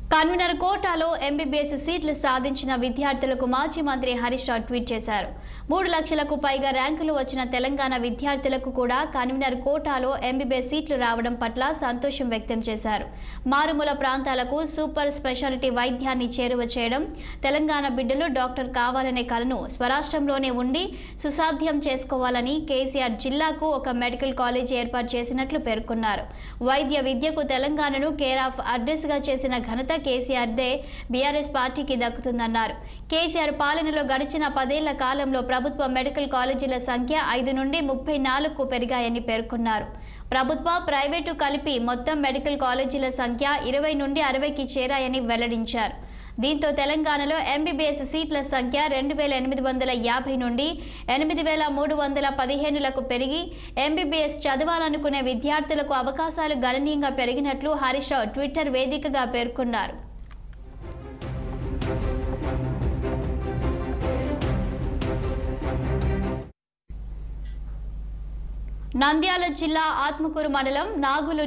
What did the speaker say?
convener కోటాలో MBBS సీట్లు సాధించిన విద్యార్థులకు మాజీ మంత్రి హరీష్ రావు ట్వీట్ చేశారు మూడు లక్షలకు పైగా ర్యాంకులు వచ్చిన తెలంగాణ విద్యార్థులకు కూడా కన్వీనర్ కోటాలో ఎంబీబీఎస్ సీట్లు రావడం పట్ల సంతోషం వ్యక్తం చేశారు మారుమూల ప్రాంతాలకు సూపర్ స్పెషాలిటీ వైద్యాన్ని చేరువ చేయడం తెలంగాణ బిడ్డలు డాక్టర్ కావాలనే కలను స్వరాష్ట్రంలోనే ఉండి సుసాధ్యం చేసుకోవాలని కేసీఆర్ జిల్లాకు ఒక మెడికల్ కాలేజ్ ఏర్పాటు చేసినట్లు పేర్కొన్నారు వైద్య విద్యకు తెలంగాణను కేర్ ఆఫ్ అడ్రస్ గా చేసిన ఘనత కేసీఆర్దే బీఆర్ఎస్ పార్టీకి దక్కుతుందన్నారు కేసీఆర్ పాలనలో గడిచిన పదేళ్ల కాలంలో ప్రభుత్వ మెడికల్ కాలేజీల సంఖ్య ఐదు నుండి ముప్పై నాలుగుకు పెరిగాయని పేర్కొన్నారు ప్రభుత్వ ప్రైవేటు కలిపి మొత్తం మెడికల్ కాలేజీల సంఖ్య ఇరవై నుండి అరవైకి చేరాయని వెల్లడించారు దీంతో తెలంగాణలో ఎంబీబీఎస్ సీట్ల సంఖ్య రెండు వేల ఎనిమిది వందల యాభై నుండి ఎనిమిది వేల మూడు వందల పదిహేనులకు పెరిగి ఎంబీబీఎస్ చదవాలనుకునే విద్యార్థులకు అవకాశాలు గణనీయంగా పెరిగినట్లు హరీష్ రావు ట్విట్టర్ వేదికగా పేర్కొన్నారు నంద్యాల జిల్లా ఆత్మకూరు మండలం నాగులు